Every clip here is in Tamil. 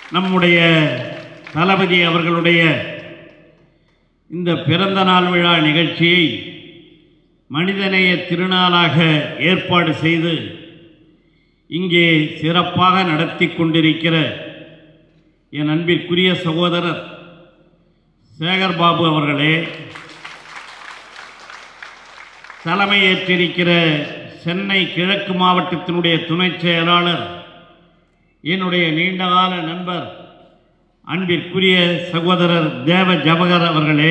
நம்முடைய தளபதி அவர்களுடைய இந்த பிறந்த நாள் விழா நிகழ்ச்சியை மனிதநேய திருநாளாக ஏற்பாடு செய்து இங்கே சிறப்பாக நடத்தி கொண்டிருக்கிற என் அன்பிற்குரிய சகோதரர் சேகர் பாபு அவர்களே தலைமையேற்றிருக்கிற சென்னை கிழக்கு மாவட்டத்தினுடைய துணைச் செயலாளர் என்னுடைய நீண்டகால நண்பர் அன்பிற்குரிய சகோதரர் தேவ ஜபகர் அவர்களே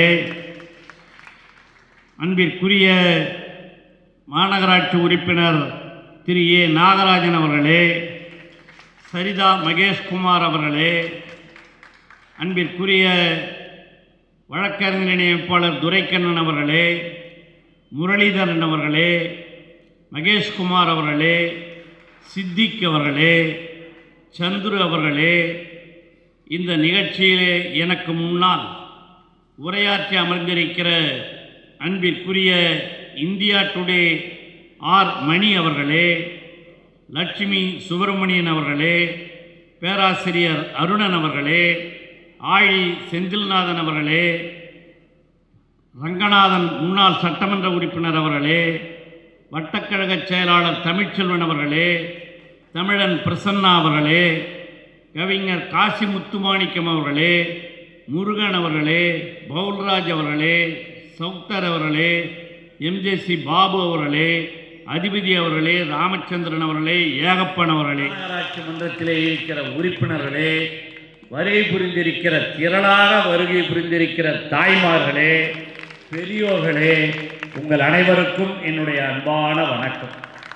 அன்பிற்குரிய மாநகராட்சி உறுப்பினர் திரு ஏ நாகராஜன் அவர்களே சரிதா மகேஷ்குமார் அவர்களே அன்பிற்குரிய வழக்கறிஞர் இணைப்பாளர் துரைக்கண்ணன் அவர்களே முரளிதரன் அவர்களே மகேஷ்குமார் அவர்களே சித்திக் அவர்களே சந்துரு அவர்களே இந்த நிகழ்ச்சியிலே எனக்கு முன்னால் உரையாற்றி அமர்ந்திருக்கிற அன்பிற்குரிய இந்தியா டுடே ஆர் மணி அவர்களே லட்சுமி சுப்பிரமணியன் அவர்களே பேராசிரியர் அருணன் அவர்களே ஆழி செந்தில்நாதன் அவர்களே ரங்கநாதன் முன்னாள் சட்டமன்ற உறுப்பினர் அவர்களே வட்டக்கழக செயலாளர் தமிழ்ச்செல்வன் அவர்களே தமிழன் பிரசன்னா அவர்களே கவிஞர் காசி முத்துமாணிக்கம் அவர்களே முருகன் அவர்களே பவுல்ராஜ் அவர்களே சவுத்தர் அவர்களே எம்ஜேசி பாபு அவர்களே அதிபதி அவர்களே ராமச்சந்திரன் அவர்களே ஏகப்பன் அவர்களே மாநகராட்சி மன்றத்திலே இருக்கிற உறுப்பினர்களே வருகை புரிந்திருக்கிற திரளாக வருகை புரிந்திருக்கிற தாய்மார்களே பெரியோர்களே உங்கள் அனைவருக்கும் என்னுடைய அன்பான வணக்கம்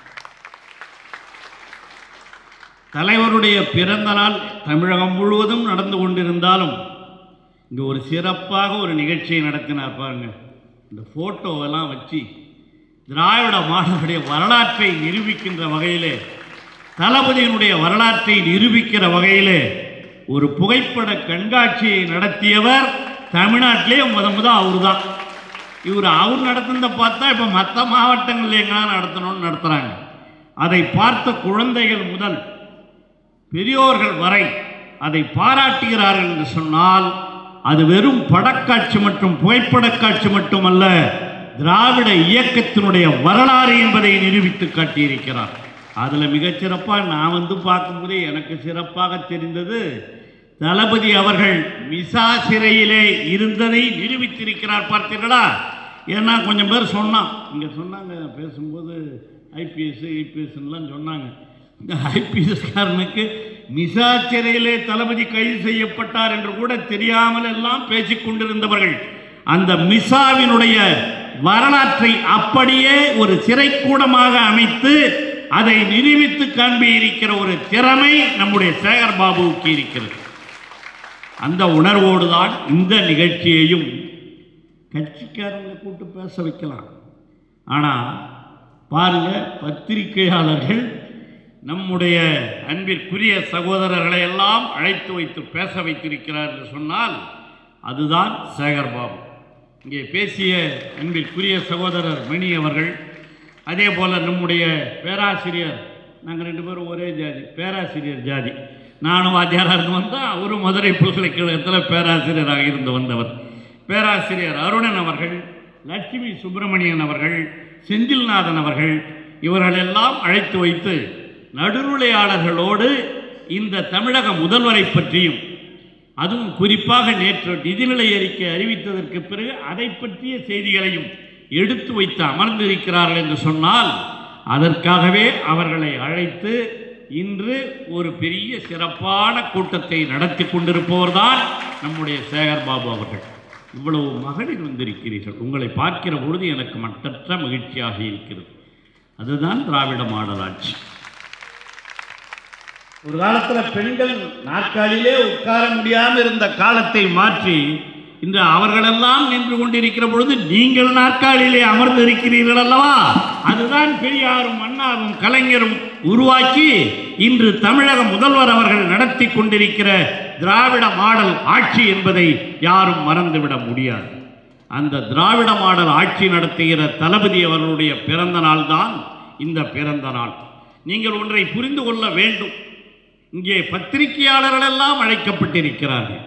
தலைவருடைய பிறந்த நாள் தமிழகம் முழுவதும் நடந்து கொண்டிருந்தாலும் இங்கே ஒரு சிறப்பாக ஒரு நிகழ்ச்சியை நடத்தினார் பாருங்க இந்த ஃபோட்டோவெல்லாம் வச்சு திராவிட மாடலுடைய வரலாற்றை நிரூபிக்கின்ற வகையிலே தளபதியினுடைய வரலாற்றை நிரூபிக்கிற வகையிலே ஒரு புகைப்பட கண்காட்சியை நடத்தியவர் தமிழ்நாட்டிலே முத முத அவர் தான் இவர் அவர் நடத்துனதை பார்த்தா இப்போ மற்ற மாவட்டங்களில் எங்கன்னா நடத்தணும்னு நடத்துகிறாங்க அதை பார்த்த குழந்தைகள் முதல் பெரியோர்கள் வரை அதை பாராட்டுகிறார்கள் என்று சொன்னால் அது வெறும் படக்காட்சி மற்றும் புகைப்படக் காட்சி மட்டுமல்ல திராவிட இயக்கத்தினுடைய வரலாறு என்பதை நிரூபித்து காட்டியிருக்கிறார் அதில் மிகச்சிறப்பாக நான் வந்து பார்க்கும்போது எனக்கு சிறப்பாக தெரிந்தது தளபதி அவர்கள் மிசா சிறையிலே இருந்ததை நிரூபித்திருக்கிறார் பார்த்தீர்களா ஏன்னா கொஞ்சம் பேர் சொன்னான் இங்கே சொன்னாங்க பேசும்போது ஐபிஎஸ் ஐபிஎஸ்லாம் சொன்னாங்க இந்த ஐபிஎஸ்காரனுக்கு மிசா சிறையிலே தளபதி கைது செய்யப்பட்டார் என்று கூட தெரியாமல் எல்லாம் பேசிக் கொண்டிருந்தவர்கள் அந்த மிசாவினுடைய வரலாற்றை அப்படியே ஒரு சிறைக்கூடமாக அமைத்து அதை நிரூபித்து காண்பியிருக்கிற ஒரு திறமை நம்முடைய சேகர் பாபுவுக்கு இருக்கிறது அந்த உணர்வோடு தான் இந்த நிகழ்ச்சியையும் கட்சிக்காரங்களை கூட்டு பேச வைக்கலாம் ஆனால் பாருங்க பத்திரிகையாளர்கள் நம்முடைய அன்பிற்குரிய சகோதரர்களை எல்லாம் அழைத்து வைத்து பேச வைத்திருக்கிறார் என்று சொன்னால் அதுதான் சேகர் பாபு இங்கே பேசிய அன்பிற்குரிய சகோதரர் மணி அவர்கள் அதே போல் நம்முடைய பேராசிரியர் நாங்கள் ரெண்டு பேரும் ஒரே ஜாதி பேராசிரியர் ஜாதி நானும் வாத்தியாராக இருந்து வந்தால் அவரும் மதுரை பல்கலைக்கழகத்தில் பேராசிரியராக இருந்து வந்தவர் பேராசிரியர் அருணன் அவர்கள் லட்சுமி சுப்பிரமணியன் அவர்கள் செந்தில்நாதன் அவர்கள் இவர்களெல்லாம் அழைத்து வைத்து நடுநிலையாளர்களோடு இந்த தமிழக முதல்வரை பற்றியும் அதுவும் குறிப்பாக நேற்று நிதிநிலை அறிக்கை அறிவித்ததற்கு பிறகு அதை பற்றிய செய்திகளையும் எடுத்து வைத்து அமர்ந்திருக்கிறார்கள் என்று சொன்னால் அதற்காகவே அவர்களை அழைத்து இன்று ஒரு பெரிய சிறப்பான கூட்டத்தை நடத்தி கொண்டிருப்பவர்தான் நம்முடைய சேகர் பாபு அவர்கள் இவ்வளவு மகளிர் வந்திருக்கிறீர்கள் உங்களை பார்க்கிற பொழுது எனக்கு மட்டற்ற மகிழ்ச்சியாக இருக்கிறது அதுதான் திராவிட மாடல் ஆட்சி ஒரு காலத்துல பெண்கள் நாற்காலியிலே உட்கார முடியாமல் இருந்த காலத்தை மாற்றி இன்று அவர்களெல்லாம் நின்று கொண்டிருக்கிற பொழுது நீங்கள் நாற்காலியிலே அமர்ந்து இருக்கிறீர்கள் அல்லவா அதுதான் பெரியாரும் அண்ணாவும் கலைஞரும் உருவாக்கி இன்று தமிழக முதல்வர் அவர்கள் நடத்தி கொண்டிருக்கிற திராவிட மாடல் ஆட்சி என்பதை யாரும் மறந்துவிட முடியாது அந்த திராவிட மாடல் ஆட்சி நடத்துகிற தளபதி அவர்களுடைய பிறந்த நாள் தான் இந்த பிறந்த நாள் நீங்கள் ஒன்றை புரிந்து கொள்ள வேண்டும் இங்கே பத்திரிகையாளர்கள் எல்லாம் அழைக்கப்பட்டிருக்கிறார்கள்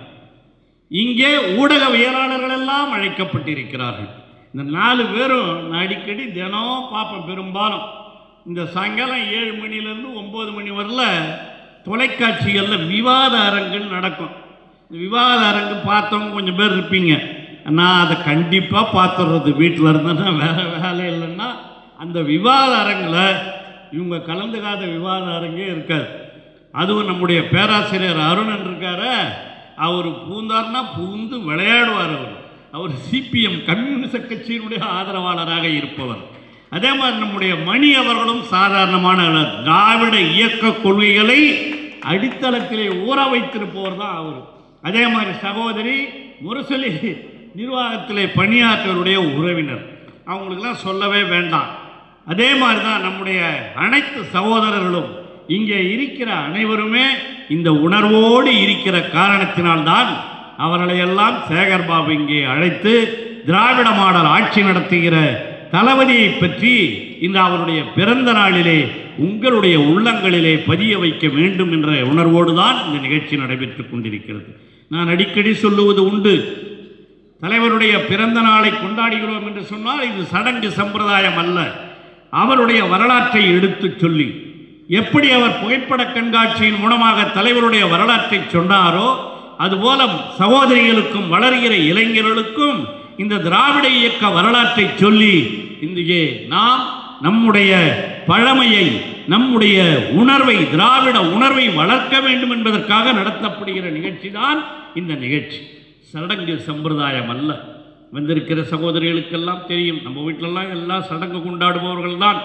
இங்கே ஊடகவியலாளர்கள் எல்லாம் அழைக்கப்பட்டிருக்கிறார்கள் இந்த நாலு பேரும் நான் அடிக்கடி தினம் பார்ப்பேன் பெரும்பாலும் இந்த சாயங்காலம் ஏழு மணிலேருந்து ஒம்பது மணி வரல தொலைக்காட்சிகளில் விவாத அரங்குகள் நடக்கும் இந்த விவாத அரங்கு பார்த்தவங்க கொஞ்சம் பேர் இருப்பீங்க நான் அதை கண்டிப்பாக பார்த்துடுறது வீட்டில் இருந்தேன்னா வேறு வேலை இல்லைன்னா அந்த விவாத அரங்கில் இவங்க கலந்துக்காத விவாத அரங்கே இருக்காது அதுவும் நம்முடைய பேராசிரியர் அருணன் இருக்காரு அவர் பூந்தார்னா பூந்து விளையாடுவார் அவர் அவர் சிபிஎம் கம்யூனிச கட்சியினுடைய ஆதரவாளராக இருப்பவர் அதே மாதிரி நம்முடைய மணி அவர்களும் சாதாரணமான ஆளர். திராவிட இயக்க கொள்கைகளை அடித்தளத்திலே ஊற வைத்திருப்பவர் தான் அவர் அதே மாதிரி சகோதரி முரசொலி நிர்வாகத்திலே பணியாற்றவருடைய உறவினர் அவங்களுக்கெல்லாம் சொல்லவே வேண்டாம் அதே மாதிரி தான் நம்முடைய அனைத்து சகோதரர்களும் இங்கே இருக்கிற அனைவருமே இந்த உணர்வோடு இருக்கிற காரணத்தினால்தான் அவர்களை எல்லாம் சேகர் பாபு இங்கே அழைத்து திராவிட மாடல் ஆட்சி நடத்துகிற தளபதியை பற்றி இந்த அவருடைய பிறந்த நாளிலே உங்களுடைய உள்ளங்களிலே பதிய வைக்க வேண்டும் என்ற உணர்வோடு தான் இந்த நிகழ்ச்சி நடைபெற்றுக் கொண்டிருக்கிறது நான் அடிக்கடி சொல்லுவது உண்டு தலைவருடைய பிறந்த நாளை கொண்டாடுகிறோம் என்று சொன்னால் இது சடங்கு சம்பிரதாயம் அல்ல அவருடைய வரலாற்றை எடுத்துச் சொல்லி எப்படி அவர் புகைப்பட கண்காட்சியின் மூலமாக தலைவருடைய வரலாற்றை சொன்னாரோ அதுபோல சகோதரிகளுக்கும் வளர்கிற இளைஞர்களுக்கும் இந்த திராவிட இயக்க வரலாற்றை சொல்லி இங்கே நாம் நம்முடைய பழமையை நம்முடைய உணர்வை திராவிட உணர்வை வளர்க்க வேண்டும் என்பதற்காக நடத்தப்படுகிற நிகழ்ச்சி தான் இந்த நிகழ்ச்சி சடங்கு சம்பிரதாயம் அல்ல வந்திருக்கிற சகோதரிகளுக்கெல்லாம் தெரியும் நம்ம வீட்டிலலாம் எல்லாம் சடங்கு கொண்டாடுபவர்கள் தான்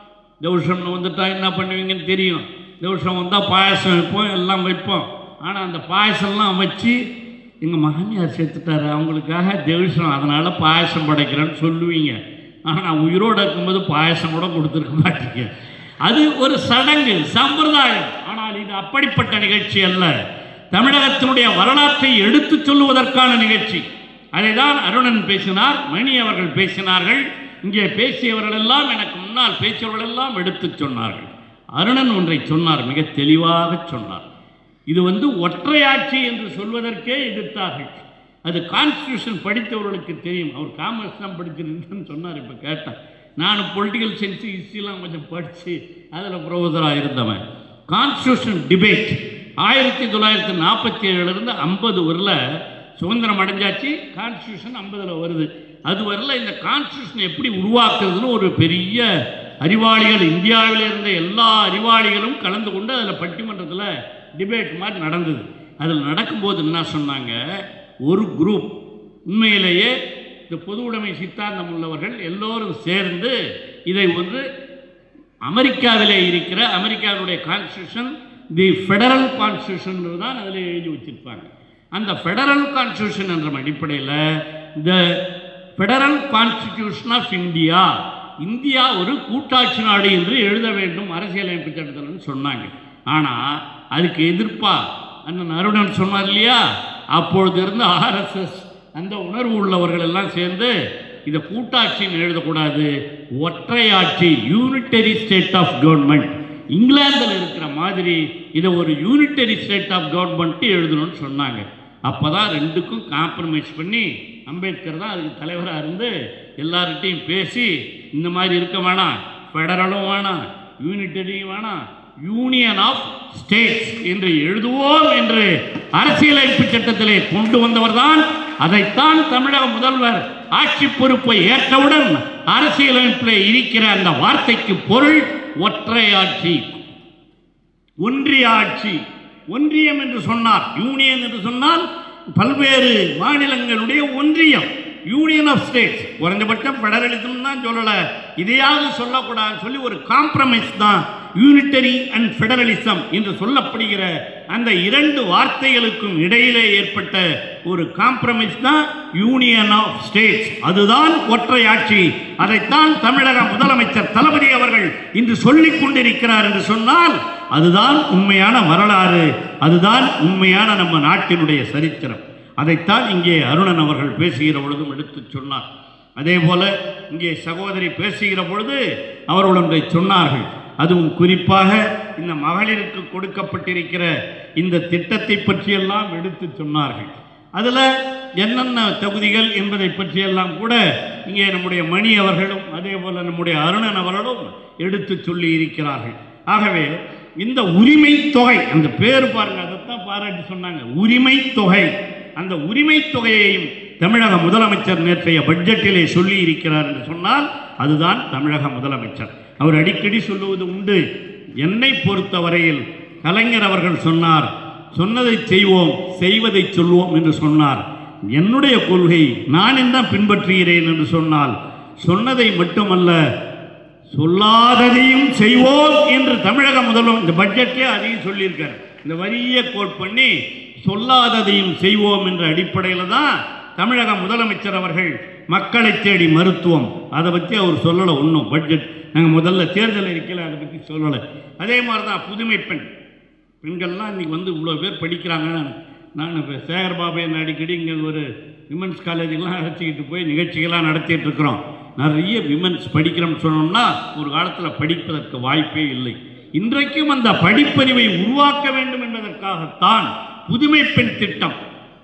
தௌஷம்னு வந்துட்டா என்ன பண்ணுவீங்கன்னு தெரியும் தௌஷம் வந்தால் பாயசம் வைப்போம் எல்லாம் வைப்போம் ஆனால் அந்த பாயசம்லாம் வச்சு எங்கள் மாமியார் செத்துட்டாரு அவங்களுக்காக தேவிஷம் அதனால் பாயசம் படைக்கிறேன்னு சொல்லுவீங்க ஆனால் உயிரோடு இருக்கும்போது பாயசம் கூட கொடுத்துருக்க மாட்டீங்க அது ஒரு சடங்கு சம்பிரதாயம் ஆனால் இது அப்படிப்பட்ட நிகழ்ச்சி அல்ல தமிழகத்தினுடைய வரலாற்றை எடுத்துச் சொல்லுவதற்கான நிகழ்ச்சி அதைதான் அருணன் பேசினார் மணி அவர்கள் பேசினார்கள் இங்கே பேசியவர்கள் எல்லாம் எனக்கு முன்னால் பேசியவர்கள் எல்லாம் எடுத்துச் சொன்னார்கள் அருணன் ஒன்றை சொன்னார் மிக தெளிவாக சொன்னார் இது வந்து ஒற்றையாட்சி என்று சொல்வதற்கே எதிர்த்தார்கள் அது கான்ஸ்டியூஷன் படித்தவர்களுக்கு தெரியும் அவர் காமர்ஸ் தான் படிச்சிருந்தேன்னு சொன்னார் இப்போ கேட்டேன் நான் பொலிட்டிக்கல் சயின்ஸு ஹிஸ்ட்ரிலாம் கொஞ்சம் படித்து அதில் ப்ரொஃபஸராக இருந்தவன் கான்ஸ்டியூஷன் டிபேட் ஆயிரத்தி தொள்ளாயிரத்தி நாற்பத்தி ஏழுலேருந்து ஐம்பது வரல சுதந்திரம் அடைஞ்சாச்சு கான்ஸ்டியூஷன் ஐம்பதில் வருது அது வரல இந்த கான்ஸ்டியூஷன் எப்படி உருவாக்குறதுன்னு ஒரு பெரிய அறிவாளிகள் இந்தியாவில் இருந்த எல்லா அறிவாளிகளும் கலந்து கொண்டு அதில் பட்டிமன்றத்தில் டிபேட் மாதிரி நடந்தது அதில் நடக்கும்போது என்ன சொன்னாங்க ஒரு குரூப் உண்மையிலேயே இந்த பொது உடைமை சித்தாந்தம் உள்ளவர்கள் எல்லோரும் சேர்ந்து இதை வந்து அமெரிக்காவிலே இருக்கிற அமெரிக்காவுடைய கான்ஸ்டியூஷன் தி ஃபெடரல் கான்ஸ்டியூஷன் தான் அதில் எழுதி வச்சிருப்பாங்க அந்த ஃபெடரல் கான்ஸ்டியூஷன் என்ற அடிப்படையில் the federal constitution of India India ஒரு கூட்டாட்சி நாடு என்று எழுத வேண்டும் அரசியலமைப்பு சட்டத்தில்னு சொன்னாங்க ஆனால் அதுக்கு எதிர்ப்பா அண்ணன் அருணன் சொன்னார் இல்லையா அப்பொழுது இருந்த ஆர்எஸ்எஸ் அந்த உணர்வு உள்ளவர்கள் எல்லாம் சேர்ந்து இதை கூட்டாட்சின்னு எழுதக்கூடாது ஒற்றையாட்சி யூனிட்டரி ஸ்டேட் ஆஃப் கவர்மெண்ட் இங்கிலாந்தில் இருக்கிற மாதிரி இதை ஒரு யூனிட்டரி ஸ்டேட் ஆஃப் கவர்மெண்ட் எழுதணும்னு சொன்னாங்க அப்போ தான் ரெண்டுக்கும் காம்ப்ரமைஸ் பண்ணி அம்பேத்கர் தான் அதுக்கு தலைவராக இருந்து எல்லார்கிட்டையும் பேசி இந்த மாதிரி இருக்க வேணாம் ஃபெடரலும் வேணாம் யூனிட்டரியும் வேணாம் யூனியன் ஆஃப் ஸ்டேட்ஸ் என்று எழுதுவோம் என்று அரசியலமைப்பு சட்டத்திலே கொண்டு வந்தவர் தான் அதைத்தான் தமிழக முதல்வர் ஆட்சி பொறுப்பை ஏற்றவுடன் அரசியலமைப்பிலே இருக்கிற அந்த வார்த்தைக்கு பொருள் ஒற்றை ஆட்சி ஒன்றிய ஆட்சி ஒன்றியம் என்று சொன்னார் யூனியன் என்று சொன்னால் பல்வேறு மாநிலங்களுடைய ஒன்றியம் யூனியன் ஆஃப் ஸ்டேட்ஸ் குறைஞ்சபட்சம் ஃபெடரலிசம் தான் சொல்லலை இதையாவது சொல்லக்கூடாதுன்னு சொல்லி ஒரு காம்ப்ரமைஸ் தான் யூனிட்டரி அண்ட் ஃபெடரலிசம் என்று சொல்லப்படுகிற அந்த இரண்டு வார்த்தைகளுக்கும் இடையிலே ஏற்பட்ட ஒரு காம்ப்ரமைஸ் தான் யூனியன் ஆஃப் ஸ்டேட்ஸ் அதுதான் ஒற்றை ஆட்சி அதைத்தான் தமிழக முதலமைச்சர் தளபதி அவர்கள் இன்று சொல்லிக் கொண்டிருக்கிறார் என்று சொன்னால் அதுதான் உண்மையான வரலாறு அதுதான் உண்மையான நம்ம நாட்டினுடைய சரித்திரம் அதைத்தான் இங்கே அருணன் அவர்கள் பேசுகிற பொழுதும் எடுத்துச் சொன்னார் அதே போல இங்கே சகோதரி பேசுகிற பொழுது அவர்கள் ஒன்றை சொன்னார்கள் அதுவும் குறிப்பாக இந்த மகளிருக்கு கொடுக்கப்பட்டிருக்கிற இந்த திட்டத்தை பற்றியெல்லாம் எடுத்து சொன்னார்கள் அதில் என்னென்ன தகுதிகள் என்பதை பற்றியெல்லாம் கூட இங்கே நம்முடைய மணி அவர்களும் அதே போல் நம்முடைய அருணன் அவர்களும் எடுத்து சொல்லி இருக்கிறார்கள் ஆகவே இந்த உரிமை தொகை அந்த பேர் பாருங்க அதைத்தான் பாராட்டி சொன்னாங்க உரிமை தொகை அந்த உரிமை தொகையையும் தமிழக முதலமைச்சர் நேற்றைய பட்ஜெட்டிலே சொல்லி இருக்கிறார் என்று சொன்னால் அதுதான் தமிழக முதலமைச்சர் அவர் அடிக்கடி சொல்லுவது உண்டு என்னை பொறுத்தவரையில் கலைஞர் அவர்கள் சொன்னார் சொன்னதை செய்வோம் செய்வதை சொல்வோம் என்று சொன்னார் என்னுடைய கொள்கை நான் என்ன பின்பற்றுகிறேன் என்று சொன்னால் சொன்னதை மட்டுமல்ல சொல்லாததையும் செய்வோம் என்று தமிழக முதல்வர் இந்த பட்ஜெட்லேயே அதையும் சொல்லியிருக்கார் இந்த வரியை கோட் பண்ணி சொல்லாததையும் செய்வோம் என்ற அடிப்படையில் தான் தமிழக முதலமைச்சர் அவர்கள் மக்களை தேடி மருத்துவம் அதை பற்றி அவர் சொல்லலை ஒன்றும் பட்ஜெட் நாங்கள் முதல்ல தேர்தல் அறிக்கையில் அதை பற்றி சொல்லலை அதே மாதிரி தான் புதுமை பெண் பெண்கள்லாம் இன்றைக்கி வந்து இவ்வளோ பேர் படிக்கிறாங்க நான் இப்போ சேகர் பாபு என்ன அடிக்கடி இங்கே ஒரு விமன்ஸ் காலேஜெல்லாம் அழைச்சிக்கிட்டு போய் நிகழ்ச்சிகள்லாம் நடத்திட்டு இருக்கிறோம் நிறைய விமன்ஸ் படிக்கிறோம்னு சொன்னோம்னா ஒரு காலத்தில் படிப்பதற்கு வாய்ப்பே இல்லை இன்றைக்கும் அந்த படிப்பறிவை உருவாக்க வேண்டும் என்பதற்காகத்தான் புதுமை பெண் திட்டம்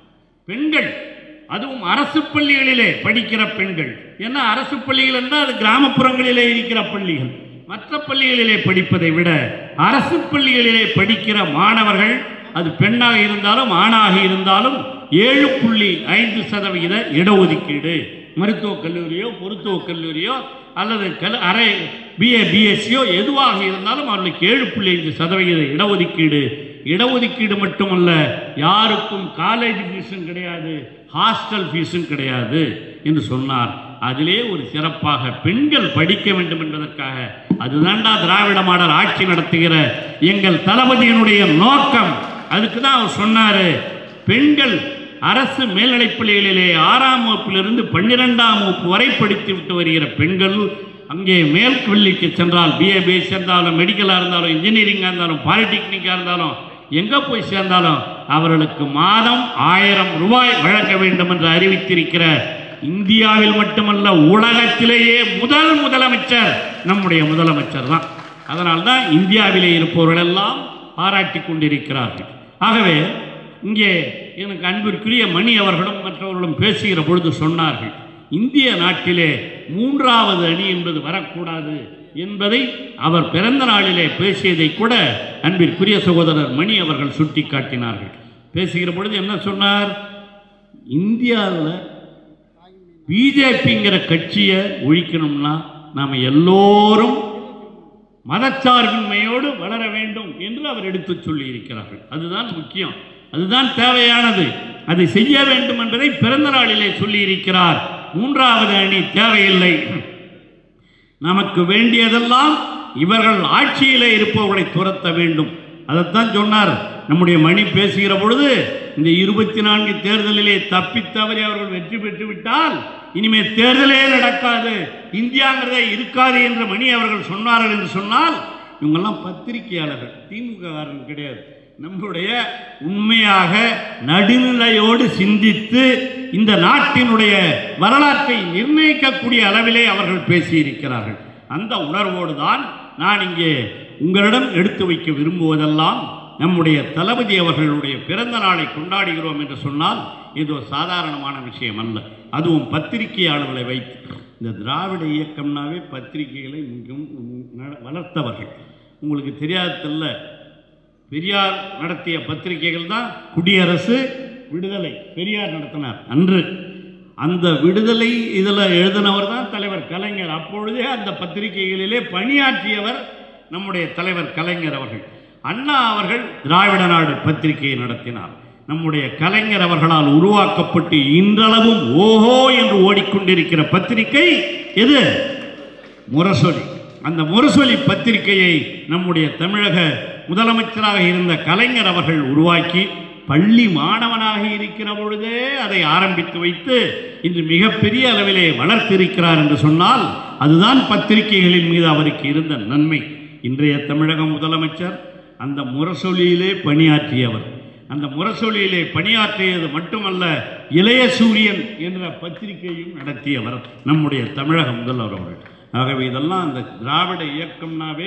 பெண்கள் அதுவும் அரசு பள்ளிகளிலே படிக்கிற பெண்கள் ஏன்னா அரசு பள்ளிகள் என்றால் அது கிராமப்புறங்களிலே இருக்கிற பள்ளிகள் மற்ற பள்ளிகளிலே படிப்பதை விட அரசு பள்ளிகளிலே படிக்கிற மாணவர்கள் அது பெண்ணாக இருந்தாலும் ஆணாக இருந்தாலும் ஏழு புள்ளி ஐந்து சதவிகித இடஒதுக்கீடு மருத்துவக் கல்லூரியோ மருத்துவக் கல்லூரியோ அல்லது கல் அரை பிஏ பிஎஸ்சியோ எதுவாக இருந்தாலும் அவர்களுக்கு ஏழு புள்ளி ஐந்து சதவிகித இடஒதுக்கீடு இடஒதுக்கீடு மட்டுமல்ல யாருக்கும் காலேஜ் ஃபீஸும் கிடையாது ஹாஸ்டல் ஃபீஸும் கிடையாது என்று சொன்னார் அதிலே ஒரு சிறப்பாக பெண்கள் படிக்க வேண்டும் என்பதற்காக அதுதான்டா திராவிட மாடல் ஆட்சி நடத்துகிற எங்கள் தளபதியினுடைய நோக்கம் அதுக்கு தான் அவர் சொன்னார் பெண்கள் அரசு மேல்நிலைப் பள்ளிகளிலே ஆறாம் வகுப்பிலிருந்து பன்னிரெண்டாம் வகுப்பு வரை படித்து விட்டு வருகிற பெண்கள் அங்கே மேல் கல்விக்கு சென்றால் பிஏ பிஎஸ் இருந்தாலும் மெடிக்கலாக இருந்தாலும் இன்ஜினியரிங்காக இருந்தாலும் பாலிடெக்னிக்காக இருந்தாலும் எங்கே போய் சேர்ந்தாலும் அவர்களுக்கு மாதம் ஆயிரம் ரூபாய் வழங்க வேண்டும் என்று அறிவித்திருக்கிற இந்தியாவில் மட்டுமல்ல உலகத்திலேயே முதல் முதலமைச்சர் நம்முடைய முதலமைச்சர் தான் அதனால்தான் இந்தியாவிலே இருப்பவர்கள் எல்லாம் பாராட்டி கொண்டிருக்கிறார்கள் ஆகவே இங்கே எனக்கு அன்பிற்குரிய மணி அவர்களும் மற்றவர்களும் பேசுகிற பொழுது சொன்னார்கள் இந்திய நாட்டிலே மூன்றாவது அணி என்பது வரக்கூடாது என்பதை அவர் பிறந்த நாளிலே பேசியதை கூட அன்பிற்குரிய சகோதரர் மணி அவர்கள் சுட்டிக்காட்டினார்கள் பேசுகிற பொழுது என்ன சொன்னார் இந்தியாவில் பிஜேபிங்கிற கட்சியை ஒழிக்கணும்னா நாம் எல்லோரும் மதச்சார்பின்மையோடு வளர வேண்டும் என்று அவர் எடுத்து சொல்லி இருக்கிறார்கள் அதுதான் முக்கியம் அதுதான் தேவையானது அதை செய்ய வேண்டும் என்பதை பிறந்த நாளிலே சொல்லி இருக்கிறார் மூன்றாவது அணி தேவையில்லை நமக்கு வேண்டியதெல்லாம் இவர்கள் ஆட்சியிலே இருப்பவர்களை துரத்த வேண்டும் அதைத்தான் சொன்னார் நம்முடைய மணி பேசுகிற பொழுது இந்த இருபத்தி நான்கு தேர்தலிலே தப்பித் தவறி அவர்கள் வெற்றி பெற்று விட்டால் இனிமே தேர்தலே நடக்காது இந்தியாங்கிறதே இருக்காது என்று மணி அவர்கள் சொன்னார்கள் என்று சொன்னால் இவங்கெல்லாம் பத்திரிகையாளர்கள் திமுக காரன் கிடையாது நம்முடைய உண்மையாக நடுநிலையோடு சிந்தித்து இந்த நாட்டினுடைய வரலாற்றை நிர்ணயிக்கக்கூடிய அளவிலே அவர்கள் பேசியிருக்கிறார்கள் அந்த உணர்வோடு தான் நான் இங்கே உங்களிடம் எடுத்து வைக்க விரும்புவதெல்லாம் நம்முடைய தளபதி அவர்களுடைய பிறந்த நாளை கொண்டாடுகிறோம் என்று சொன்னால் இது ஒரு சாதாரணமான விஷயம் அல்ல அதுவும் பத்திரிகையாளர்களை வைத்து இந்த திராவிட இயக்கம்னாவே பத்திரிகைகளை மிகவும் நட- வளர்த்தவர்கள் உங்களுக்கு தெரியாததில்ல பெரியார் நடத்திய பத்திரிகைகள் தான் குடியரசு விடுதலை பெரியார் நடத்தினார் அன்று அந்த விடுதலை இதில் எழுதினவர் தான் தலைவர் கலைஞர் அப்பொழுதே அந்த பத்திரிகைகளிலே பணியாற்றியவர் நம்முடைய தலைவர் கலைஞர் அவர்கள் அண்ணா அவர்கள் திராவிட நாடு பத்திரிகையை நடத்தினார் நம்முடைய கலைஞர் அவர்களால் உருவாக்கப்பட்டு இன்றளவும் ஓஹோ என்று ஓடிக்கொண்டிருக்கிற பத்திரிகை எது முரசொலி அந்த முரசொலி பத்திரிகையை நம்முடைய தமிழக முதலமைச்சராக இருந்த கலைஞர் அவர்கள் உருவாக்கி பள்ளி மாணவனாக இருக்கிற பொழுதே அதை ஆரம்பித்து வைத்து இன்று மிகப்பெரிய அளவிலே வளர்த்திருக்கிறார் என்று சொன்னால் அதுதான் பத்திரிகைகளின் மீது அவருக்கு இருந்த நன்மை இன்றைய தமிழக முதலமைச்சர் அந்த முரசொலியிலே பணியாற்றியவர் அந்த முரசொலியிலே பணியாற்றியது மட்டுமல்ல இளைய சூரியன் என்ற பத்திரிகையும் நடத்தியவர் நம்முடைய தமிழக முதல்வர் அவர்கள் ஆகவே இதெல்லாம் அந்த திராவிட இயக்கம்னாவே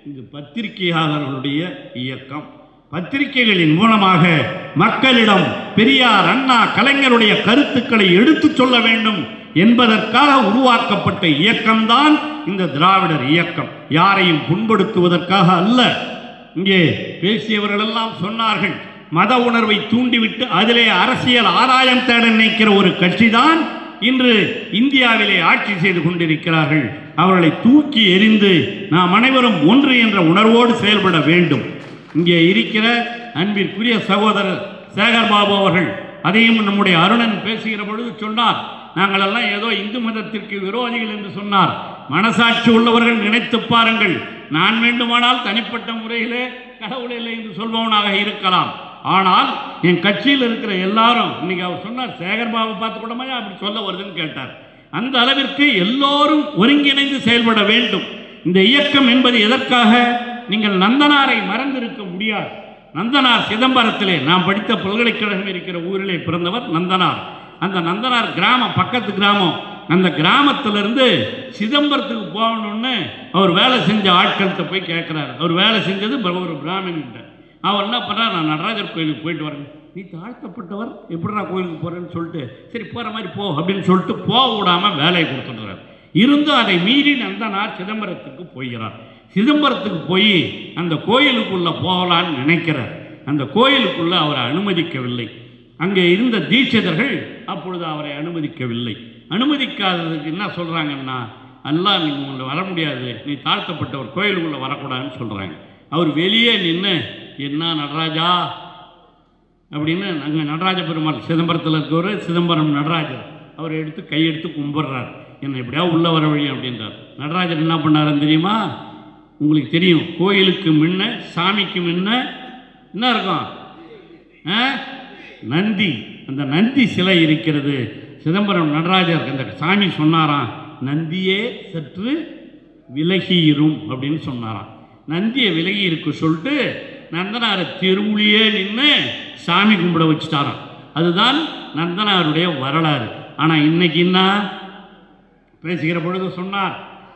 இது பத்திரிகையாளர்களுடைய இயக்கம் பத்திரிகைகளின் மூலமாக மக்களிடம் பெரியார் அண்ணா கலைஞருடைய கருத்துக்களை எடுத்துச் சொல்ல வேண்டும் என்பதற்காக உருவாக்கப்பட்ட இயக்கம்தான் இந்த திராவிடர் இயக்கம் யாரையும் புண்படுத்துவதற்காக அல்ல இங்கே பேசியவர்களெல்லாம் சொன்னார்கள் மத உணர்வை தூண்டிவிட்டு அதிலே அரசியல் ஆதாயம் தேட நினைக்கிற ஒரு கட்சிதான் இன்று இந்தியாவிலே ஆட்சி செய்து கொண்டிருக்கிறார்கள் அவர்களை தூக்கி எறிந்து நாம் அனைவரும் ஒன்று என்ற உணர்வோடு செயல்பட வேண்டும் இங்கே இருக்கிற அன்பிற்குரிய சகோதரர் சேகர் பாபு அவர்கள் அதையும் நம்முடைய அருணன் பேசுகிற பொழுது சொன்னார் நாங்கள் எல்லாம் ஏதோ இந்து மதத்திற்கு விரோதிகள் என்று சொன்னார் மனசாட்சி உள்ளவர்கள் நினைத்து பாருங்கள் நான் வேண்டுமானால் தனிப்பட்ட முறையிலே கடவுள் இல்லை என்று சொல்பவனாக இருக்கலாம் ஆனால் என் கட்சியில் இருக்கிற எல்லாரும் இன்னைக்கு அவர் சொன்னார் சேகர் பாபு பார்த்து கூடமா அப்படி சொல்ல வருதுன்னு கேட்டார் அந்த அளவிற்கு எல்லோரும் ஒருங்கிணைந்து செயல்பட வேண்டும் இந்த இயக்கம் என்பது எதற்காக நீங்கள் நந்தனாரை மறந்திருக்க முடியாது நந்தனார் சிதம்பரத்திலே நாம் படித்த பல்கலைக்கழகம் இருக்கிற ஊரிலே பிறந்தவர் நந்தனார் அந்த நந்தனார் கிராமம் பக்கத்து கிராமம் அந்த கிராமத்திலிருந்து சிதம்பரத்துக்கு போகணும்னு அவர் வேலை செஞ்ச ஆட்கள்கிட்ட போய் கேட்குறாரு அவர் வேலை செஞ்சது ப- ஒரு பிராமணின்ட்ட அவர் என்ன பண்ணார் நான் நடராஜர் கோயிலுக்கு போயிட்டு வரேன் நீ தாழ்த்தப்பட்டவர் எப்படிடா கோயிலுக்கு போகிறேன்னு சொல்லிட்டு சரி போகிற மாதிரி போ அப்படின்னு சொல்லிட்டு போக விடாமல் வேலையை கொடுத்துட்றாரு இருந்தும் அதை மீறி நந்தனார் சிதம்பரத்துக்கு போகிறார் சிதம்பரத்துக்கு போய் அந்த கோயிலுக்குள்ளே போகலான்னு நினைக்கிறார் அந்த கோயிலுக்குள்ளே அவரை அனுமதிக்கவில்லை அங்கே இருந்த தீட்சிதர்கள் அப்பொழுது அவரை அனுமதிக்கவில்லை அனுமதிக்காததுக்கு என்ன சொல்கிறாங்கன்னா அல்லாஹ் நீ உங்களை வர முடியாது நீ தாழ்த்தப்பட்டவர் கோயிலுக்குள்ளே வரக்கூடாதுன்னு சொல்கிறாங்க அவர் வெளியே நின்று என்ன நடராஜா அப்படின்னு அங்கே நடராஜ பெருமாள் சிதம்பரத்தில் இருக்கவர் சிதம்பரம் நடராஜர் அவரை எடுத்து கையெடுத்து கும்பிட்றார் என்னை எப்படியா உள்ள வர வழி அப்படின்றார் நடராஜர் என்ன பண்ணாருன்னு தெரியுமா உங்களுக்கு தெரியும் கோயிலுக்கு முன்ன சாமிக்கு முன்ன என்ன இருக்கும் ஆ? நந்தி அந்த நந்தி சிலை இருக்கிறது சிதம்பரம் நடராஜர் அந்த சாமி சொன்னாராம் நந்தியே சற்று விலகியிரும் அப்படின்னு சொன்னாராம் நந்தியை விலகி இருக்கு சொல்லிட்டு நந்தனாரை தெருவுலியே நின்று சாமி கும்பிட வச்சுட்டாராம் அதுதான் நந்தனாருடைய வரலாறு ஆனால் இன்னைக்கு என்ன பேசுகிற பொழுது சொன்னார்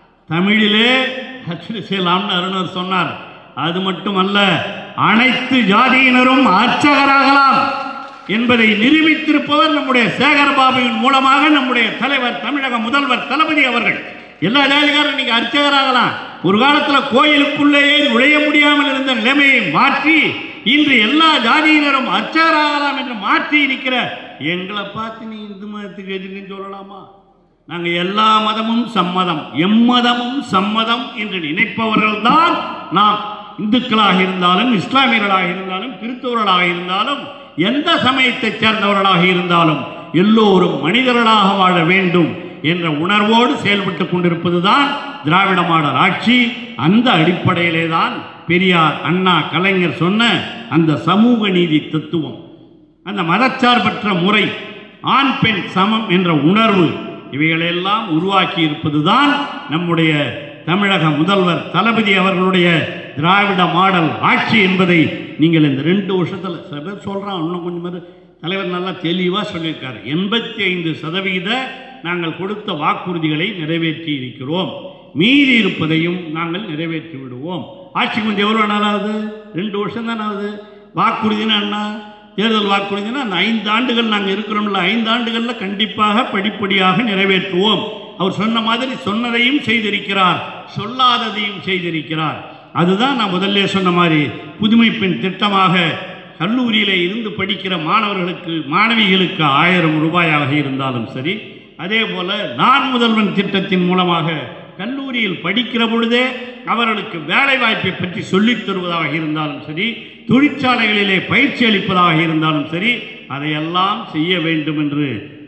தமிழிலே அச்சடி செய்யலாம்னு அருணர் சொன்னார் அது மட்டுமல்ல அனைத்து ஜாதியினரும் அர்ச்சகராகலாம் என்பதை நிரூபித்திருப்பவர் நம்முடைய சேகர் பாபுவின் மூலமாக நம்முடைய தலைவர் தமிழக முதல்வர் தளபதி அவர்கள் எல்லா ஜாதிகாரும் இன்னைக்கு அர்ச்சகராகலாம் ஒரு காலத்தில் கோயிலுக்குள்ளேயே நுழைய முடியாமல் இருந்த நிலைமையை மாற்றி இன்று எல்லா ஜாதியினரும் அர்ச்சகராகலாம் என்று மாற்றி இருக்கிற எங்களை பார்த்து நீ இந்து மதத்துக்கு எதிர்ன்னு சொல்லலாமா நாங்கள் எல்லா மதமும் சம்மதம் எம்மதமும் சம்மதம் என்று நினைப்பவர்கள் தான் நாம் இந்துக்களாக இருந்தாலும் இஸ்லாமியர்களாக இருந்தாலும் கிறிஸ்தவர்களாக இருந்தாலும் எந்த சமயத்தைச் சேர்ந்தவர்களாக இருந்தாலும் எல்லோரும் மனிதர்களாக வாழ வேண்டும் என்ற உணர்வோடு செயல்பட்டு கொண்டிருப்பதுதான் திராவிட மாடல் ஆட்சி அந்த அடிப்படையிலே தான் பெரியார் அண்ணா கலைஞர் சொன்ன அந்த சமூக நீதி தத்துவம் அந்த மதச்சார்பற்ற முறை ஆண் பெண் சமம் என்ற உணர்வு இவைகளெல்லாம் உருவாக்கி இருப்பதுதான் நம்முடைய தமிழக முதல்வர் தளபதி அவர்களுடைய திராவிட மாடல் ஆட்சி என்பதை நீங்கள் இந்த ரெண்டு வருஷத்தில் சில பேர் சொல்கிறான் இன்னும் கொஞ்சம் பேர் தலைவர் நல்லா தெளிவாக சொல்லியிருக்காரு எண்பத்தி ஐந்து சதவீத நாங்கள் கொடுத்த வாக்குறுதிகளை நிறைவேற்றி இருக்கிறோம் மீறி இருப்பதையும் நாங்கள் நிறைவேற்றி விடுவோம் ஆட்சிக்கு வந்து எவ்வளோ நாள் ஆகுது ரெண்டு வருஷம் தானே ஆகுது வாக்குறுதினா என்ன தேர்தல் வாக்குறுதினா அந்த ஐந்து ஆண்டுகள் நாங்கள் இருக்கிறோம்ல ஐந்து ஆண்டுகளில் கண்டிப்பாக படிப்படியாக நிறைவேற்றுவோம் அவர் சொன்ன மாதிரி சொன்னதையும் செய்திருக்கிறார் சொல்லாததையும் செய்திருக்கிறார் அதுதான் நான் முதல்ல சொன்ன மாதிரி புதுமை பெண் திட்டமாக கல்லூரியிலே இருந்து படிக்கிற மாணவர்களுக்கு மாணவிகளுக்கு ஆயிரம் ரூபாயாக இருந்தாலும் சரி அதே போல நான் முதல்வன் திட்டத்தின் மூலமாக கல்லூரியில் படிக்கிற பொழுதே அவர்களுக்கு வேலை வாய்ப்பை பற்றி சொல்லித் தருவதாக இருந்தாலும் சரி தொழிற்சாலைகளிலே பயிற்சி அளிப்பதாக இருந்தாலும் சரி அதையெல்லாம் செய்ய வேண்டும் என்று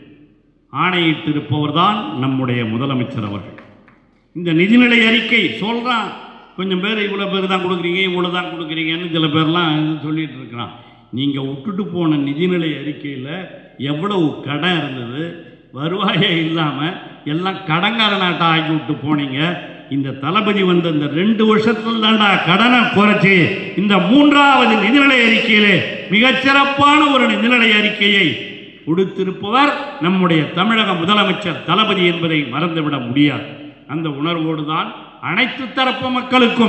ஆணையிட்டிருப்பவர் தான் நம்முடைய முதலமைச்சர் அவர்கள் இந்த நிதிநிலை அறிக்கை சொல்கிறான் கொஞ்சம் பேர் இவ்வளோ பேர் தான் கொடுக்குறீங்க இவ்வளோ தான் கொடுக்குறீங்கன்னு சில பேர்லாம் இது சொல்லிட்டு இருக்கிறான் நீங்கள் விட்டுட்டு போன நிதிநிலை அறிக்கையில் எவ்வளவு கடன் இருந்தது வருவாயே இல்லாமல் எல்லாம் கடங்கார நாட்டை ஆக்கி விட்டு போனீங்க இந்த தளபதி வந்த இந்த ரெண்டு வருஷத்துல தான்டா கடனை குறைச்சி இந்த மூன்றாவது நிதிநிலை அறிக்கையிலே மிகச்சிறப்பான ஒரு நிதிநிலை அறிக்கையை கொடுத்திருப்பவர் நம்முடைய தமிழக முதலமைச்சர் தளபதி என்பதை மறந்துவிட முடியாது அந்த உணர்வோடு தான் அனைத்து தரப்பு மக்களுக்கும்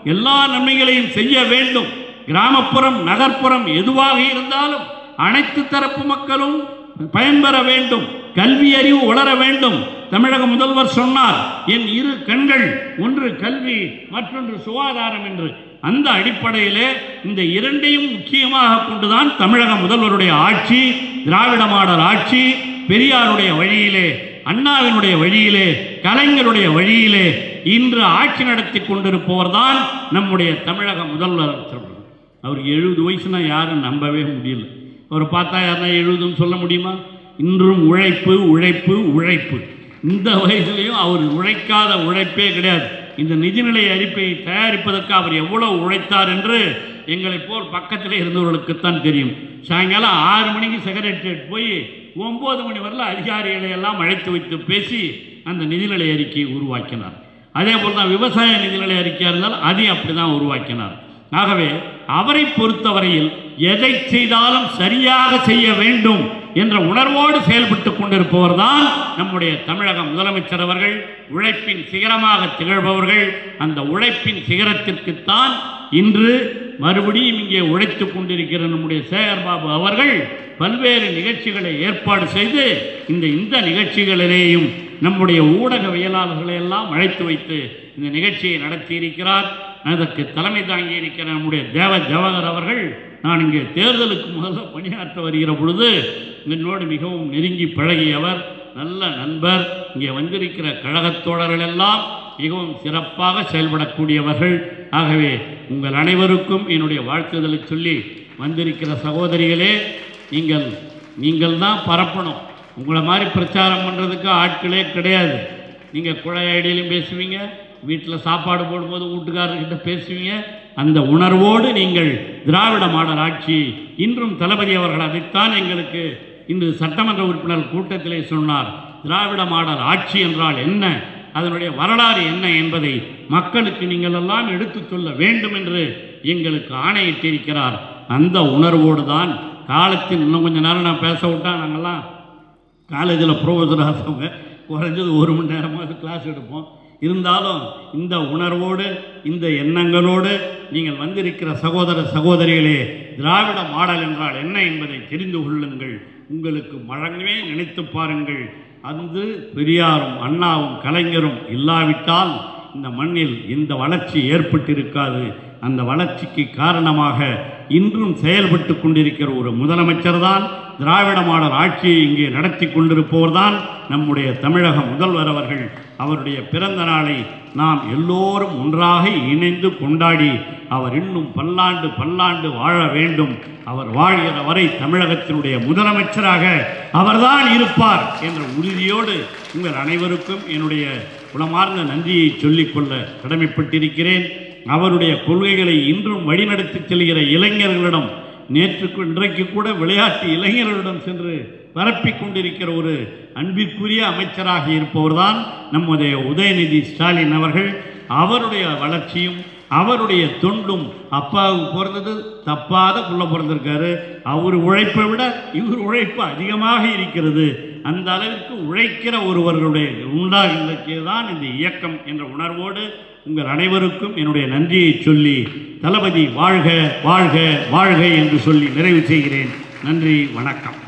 எல்லா நன்மைகளையும் செய்ய வேண்டும் கிராமப்புறம் நகர்ப்புறம் எதுவாக இருந்தாலும் அனைத்து தரப்பு மக்களும் பயன்பெற வேண்டும் கல்வி அறிவு வளர வேண்டும் தமிழக முதல்வர் சொன்னார் என் இரு கண்கள் ஒன்று கல்வி மற்றொன்று சுகாதாரம் என்று அந்த அடிப்படையிலே இந்த இரண்டையும் முக்கியமாக கொண்டுதான் தமிழக முதல்வருடைய ஆட்சி திராவிட மாடல் ஆட்சி பெரியாருடைய வழியிலே அண்ணாவினுடைய வழியிலே கலைஞருடைய வழியிலே இன்று ஆட்சி நடத்தி கொண்டிருப்பவர் தான் நம்முடைய தமிழக முதல்வர் அவருக்கு எழுபது வயசுனா யாரும் நம்பவே முடியல அவரை பார்த்தா யாருன்னா எழுபதுன்னு சொல்ல முடியுமா இன்றும் உழைப்பு உழைப்பு உழைப்பு இந்த வயசுலையும் அவர் உழைக்காத உழைப்பே கிடையாது இந்த நிதிநிலை அறிக்கையை தயாரிப்பதற்கு அவர் எவ்வளவு உழைத்தார் என்று எங்களைப் போல் பக்கத்தில் இருந்தவர்களுக்குத்தான் தெரியும் சாயங்காலம் ஆறு மணிக்கு செக்ரட்டரியேட் போய் ஒம்பது மணி வரல அதிகாரிகளை எல்லாம் அழைத்து வைத்து பேசி அந்த நிதிநிலை அறிக்கையை உருவாக்கினார் அதே போல் தான் விவசாய நிதிநிலை அறிக்கையாக இருந்தால் அதையும் அப்படி தான் உருவாக்கினார் ஆகவே அவரை பொறுத்தவரையில் எதை செய்தாலும் சரியாக செய்ய வேண்டும் என்ற உணர்வோடு செயல்பட்டு கொண்டிருப்பவர் தான் நம்முடைய தமிழக முதலமைச்சர் அவர்கள் உழைப்பின் சிகரமாக திகழ்பவர்கள் அந்த உழைப்பின் சிகரத்திற்குத்தான் இன்று மறுபடியும் இங்கே உழைத்து கொண்டிருக்கிற நம்முடைய சேகர்பாபு அவர்கள் பல்வேறு நிகழ்ச்சிகளை ஏற்பாடு செய்து இந்த இந்த நிகழ்ச்சிகளிலேயும் நம்முடைய ஊடகவியலாளர்களை எல்லாம் அழைத்து வைத்து இந்த நிகழ்ச்சியை நடத்தியிருக்கிறார் அதற்கு தலைமை தாங்கி இருக்கிற நம்முடைய தேவ ஜவஹர் அவர்கள் நான் இங்கே தேர்தலுக்கு முதல்ல பணியாற்ற வருகிற பொழுது என்னோடு மிகவும் நெருங்கி பழகியவர் நல்ல நண்பர் இங்கே வந்திருக்கிற கழகத் தோழர்கள் எல்லாம் மிகவும் சிறப்பாக செயல்படக்கூடியவர்கள் ஆகவே உங்கள் அனைவருக்கும் என்னுடைய வாழ்த்துதலை சொல்லி வந்திருக்கிற சகோதரிகளே நீங்கள் நீங்கள் தான் பரப்பணும் உங்களை மாதிரி பிரச்சாரம் பண்ணுறதுக்கு ஆட்களே கிடையாது நீங்கள் குழாய் ஐடியிலையும் பேசுவீங்க வீட்டில் சாப்பாடு போடும்போது வீட்டுக்காரர்கிட்ட பேசுவீங்க அந்த உணர்வோடு நீங்கள் திராவிட மாடல் ஆட்சி இன்றும் தளபதி அவர்கள் அதைத்தான் எங்களுக்கு இன்று சட்டமன்ற உறுப்பினர் கூட்டத்திலே சொன்னார் திராவிட மாடல் ஆட்சி என்றால் என்ன அதனுடைய வரலாறு என்ன என்பதை மக்களுக்கு நீங்கள் எல்லாம் எடுத்துச் சொல்ல வேண்டும் என்று எங்களுக்கு ஆணையிட்டிருக்கிறார் அந்த உணர்வோடு தான் காலத்தின் இன்னும் கொஞ்ச நேரம் நான் பேச விட்டா நாங்கள்லாம் காலேஜில் ப்ரொஃபஸர் ஆசவங்க குறைஞ்சது ஒரு மணி நேரமாவது கிளாஸ் எடுப்போம் இருந்தாலும் இந்த உணர்வோடு இந்த எண்ணங்களோடு நீங்கள் வந்திருக்கிற சகோதர சகோதரிகளே திராவிட மாடல் என்றால் என்ன என்பதை தெரிந்து கொள்ளுங்கள் உங்களுக்கு மழங்கவே நினைத்து பாருங்கள் அந்த பெரியாரும் அண்ணாவும் கலைஞரும் இல்லாவிட்டால் இந்த மண்ணில் இந்த வளர்ச்சி ஏற்பட்டிருக்காது அந்த வளர்ச்சிக்கு காரணமாக இன்றும் செயல்பட்டு கொண்டிருக்கிற ஒரு முதலமைச்சர் தான் திராவிட மாடல் ஆட்சியை இங்கே நடத்தி கொண்டிருப்பவர் தான் நம்முடைய தமிழக முதல்வர் அவர்கள் அவருடைய பிறந்த நாளை நாம் எல்லோரும் ஒன்றாக இணைந்து கொண்டாடி அவர் இன்னும் பல்லாண்டு பல்லாண்டு வாழ வேண்டும் அவர் வாழ்கிற வரை தமிழகத்தினுடைய முதலமைச்சராக அவர்தான் இருப்பார் என்ற உறுதியோடு உங்கள் அனைவருக்கும் என்னுடைய உளமார்ந்த நன்றியை சொல்லிக்கொள்ள கடமைப்பட்டிருக்கிறேன் அவருடைய கொள்கைகளை இன்றும் வழிநடத்தி செல்கிற இளைஞர்களிடம் நேற்று இன்றைக்கு கூட விளையாட்டு இளைஞர்களிடம் சென்று பரப்பிக் கொண்டிருக்கிற ஒரு அன்பிற்குரிய அமைச்சராக இருப்பவர்தான் நம்முடைய உதயநிதி ஸ்டாலின் அவர்கள் அவருடைய வளர்ச்சியும் அவருடைய தொண்டும் அப்பாவுக்கு பிறந்தது தப்பாத புள்ள பிறந்திருக்காரு அவர் உழைப்பை விட இவர் உழைப்பு அதிகமாக இருக்கிறது அந்த அளவிற்கு உழைக்கிற ஒருவர்களுடைய உண்டாகின்றது தான் இந்த இயக்கம் என்ற உணர்வோடு உங்கள் அனைவருக்கும் என்னுடைய நன்றியை சொல்லி தளபதி வாழ்க வாழ்க வாழ்க என்று சொல்லி நிறைவு செய்கிறேன் நன்றி வணக்கம்